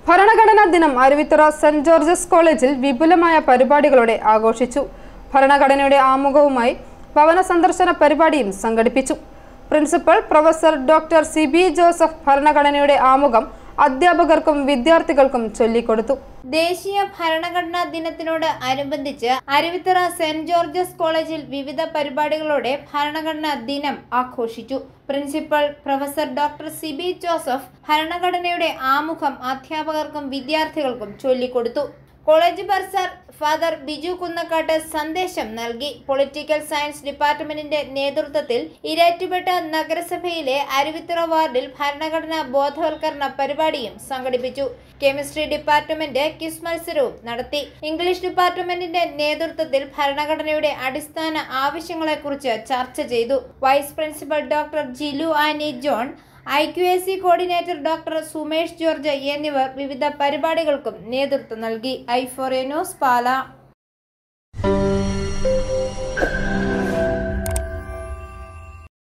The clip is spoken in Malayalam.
ഭരണഘടനാ ദിനം അരുവിത്തുറ സെന്റ് ജോർജസ് കോളേജിൽ വിപുലമായ പരിപാടികളോടെ ആഘോഷിച്ചു ഭരണഘടനയുടെ ആമുഖവുമായി ഭവന സന്ദർശന പരിപാടിയും സംഘടിപ്പിച്ചു principal professor doctor C B Joseph ഭരണഘടനയുടെ ആമുഖം അധ്യാപകർക്കും വിദ്യാർത്ഥികൾക്കും ചൊല്ലിക്കൊടുത്തു ദേശീയ ഭരണഘടനാ ദിനത്തിനോട് അനുബന്ധിച്ച് അരുവിത്തറ സെന്റ് ജോർജസ് കോളേജിൽ വിവിധ പരിപാടികളോടെ ഭരണഘടനാ ദിനം ആഘോഷിച്ചു principal professor doctor Siby Joseph ഭരണഘടനയുടെ ആമുഖം അധ്യാപകർക്കും വിദ്യാർത്ഥികൾക്കും ചൊല്ലിക്കൊടുത്തു college bursar father Biju Kunnakkattu സന്ദേശം നൽകി പൊളിറ്റിക്കൽ സയൻസ് ഡിപ്പാർട്ട്മെന്റിന്റെ നേതൃത്വത്തിൽ ഇരാറ്റുപേട്ട നഗരസഭയിലെ അരുവിത്തുറ വാർഡിൽ ഭരണഘടനാ ബോധവൽക്കരണ പരിപാടിയും സംഘടിപ്പിച്ചു കെമിസ്ട്രി ഡിപ്പാർട്ട്മെന്റ് ക്വിസ് മത്സരവും നടത്തി ഇംഗ്ലീഷ് ഡിപ്പാർട്ട്മെന്റിന്റെ നേതൃത്വത്തിൽ ഭരണഘടനയുടെ അടിസ്ഥാന ആവശ്യങ്ങളെക്കുറിച്ച് ചർച്ച ചെയ്തു vice principal doctor Jilu Annie John I Q S C coordinator doctor Sumesh George എന്നിവർ വിവിധ പരിപാടികൾക്കും നേതൃത്വം നൽകി ഐ ഫോർ ന്യൂസ് പാല